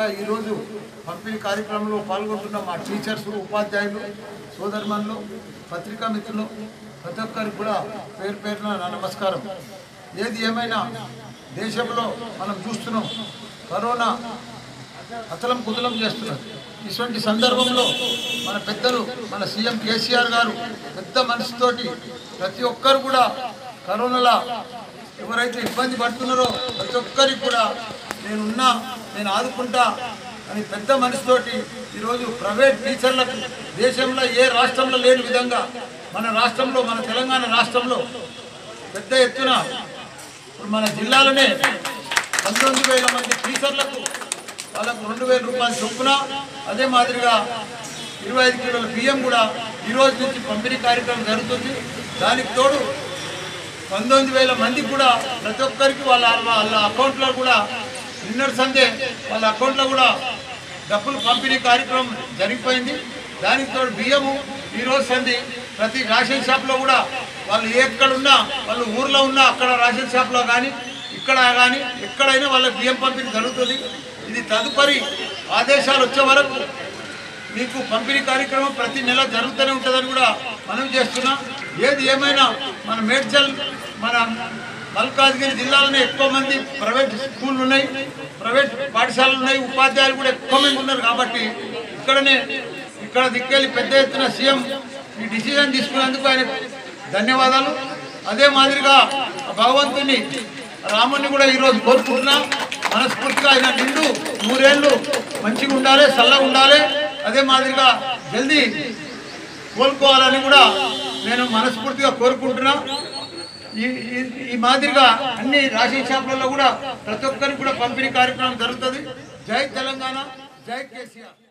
కూడా ఈరోజు పంపిణీ కార్యక్రమంలో పాల్గొంటున్న మా టీచర్స్ ఉపాధ్యాయులు సోదరుమణులు పత్రికా మిత్రులు ప్రతి ఒక్కరికి కూడా పేరు పేరున నా నమస్కారం ఏది ఏమైనా దేశంలో మనం చూస్తున్నాం కరోనా అతలం కుతలం చేస్తున్నారు ఇటువంటి సందర్భంలో మన పెద్దలు మన సీఎం కేసీఆర్ గారు పెద్ద మనసుతోటి ప్రతి ఒక్కరు కూడా కరోనాలో ఎవరైతే ఇబ్బంది పడుతున్నారో ప్రతి ఒక్కరికి కూడా నేనున్నా నేను ఆదుకుంటా అని పెద్ద మనసుతోటి ఈరోజు ప్రైవేట్ టీచర్లకు దేశంలో ఏ రాష్ట్రంలో లేని విధంగా మన రాష్ట్రంలో మన తెలంగాణ రాష్ట్రంలో పెద్ద ఎత్తున ఇప్పుడు మన జిల్లాలోనే పంతొమ్మిది వేల మంది టీచర్లకు వాళ్ళకు రెండు వేల రూపాయలు చొప్పున అదే మాదిరిగా ఇరవై ఐదు కిలోల బియ్యం కూడా ఈ రోజు నుంచి పంపిణీ కార్యక్రమం జరుగుతుంది దానికి తోడు పంతొమ్మిది వేల మందికి కూడా ప్రతి ఒక్కరికి వాళ్ళ వాళ్ళ అకౌంట్లో కూడా నిన్నటి సందే వాళ్ళ అకౌంట్లో కూడా డబ్బులు పంపిణీ కార్యక్రమం జరిగిపోయింది దానికి తోడు బియ్యము ఈ రోజు సంది ప్రతి రేషన్ షాప్లో కూడా వాళ్ళు ఎక్కడున్నా వాళ్ళు ఊర్లో ఉన్నా అక్కడ రేషన్ షాప్లో కానీ ఇక్కడ కానీ ఎక్కడైనా వాళ్ళకి బియ్యం పంపిణీ జరుగుతుంది ఇది తదుపరి ఆదేశాలు వచ్చే వరకు మీకు పంపిణీ కార్యక్రమం ప్రతి నెల జరుగుతూనే ఉంటుందని కూడా మనం చేస్తున్నాం ఏది ఏమైనా మన మేడ్చల్ మన మల్కాజ్గిరి జిల్లాలోనే ఎక్కువ మంది ప్రైవేట్ స్కూళ్ళు ఉన్నాయి ప్రైవేట్ పాఠశాలలు ఉన్నాయి ఉపాధ్యాయులు కూడా ఎక్కువ మంది ఉన్నారు కాబట్టి ఇక్కడనే ఇక్కడ దిక్కెళ్ళి పెద్ద ఎత్తున సీఎం ఈ డిసిజన్ తీసుకున్నందుకు ఆయన ధన్యవాదాలు అదే మాదిరిగా ఆ భగవంతుని రాముని కూడా ఈరోజు కోరుకుంటున్నా మనస్ఫూర్తిగా ఆయన నిండు నూరేళ్ళు మంచిగా ఉండాలి చల్లగా ఉండాలి అదే మాదిరిగా జల్దీ కోలుకోవాలని కూడా నేను మనస్ఫూర్తిగా కోరుకుంటున్నా ఈ ఈ- ఈ మాదిరిగా అన్ని రేషన్ షాపులలో కూడా ప్రతి ఒక్కరికి కూడా పంపిణీ కార్యక్రమం జరుగుతుంది జై తెలంగాణ జై కేసీఆర్